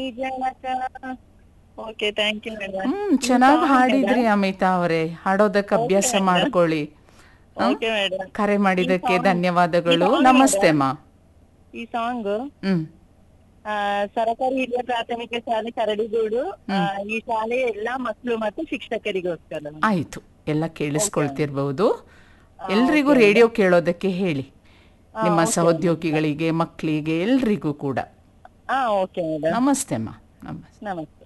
okay thank you madam hmm ಚೆನ್ನಾಗಿ ಹಾಡಿದ್ರಿ ಅಮಿತಾ ಅವರೇ ಹಾಡೋದಕ್ಕೆ ಅಭ್ಯಾಸ ಮಾಡ್ಕೊಳ್ಳಿ ಓಕೆ ಮೇಡಮ್ ಕರೆ ಮಾಡಿದಕ್ಕೆ ಧನ್ಯವಾದಗಳು ನಮಸ್ತೆ ಅಮ್ಮ ಈ ಸಾಂಗ್ ಹ್ಮ್ ಸರಕಾರಿ ಹಿರಿಯ ಪ್ರಾಥಮಿಕ ಶಾಲೆ ಕರಡಿಗೂಡು ಆ, ಈ ಶಾಲೆಯ ಎಲ್ಲಾ ಮಕ್ಕಳು ಮತ್ತು ಶಿಕ್ಷಕರಿಗೋಸ್ಕರ ಆಯ್ತು ಎಲ್ಲ ಕೇಳಿಸ್ಕೊಳ್ತಿರ್ಬಹುದು ಎಲ್ರಿಗೂ ರೇಡಿಯೋ ಕೇಳೋದಕ್ಕೆ ಹೇಳಿ ನಿಮ್ಮ ಸಹೋದ್ಯೋಗಿಗಳಿಗೆ ಮಕ್ಕಳಿಗೆ ಎಲ್ರಿಗೂ ಕೂಡ ಹಾ ಓಕೆ ಮೇಡಮ್ ನಮಸ್ತೆ ಅಮ್ಮ ನಮಸ್ತೆ ನಮಸ್ತೆ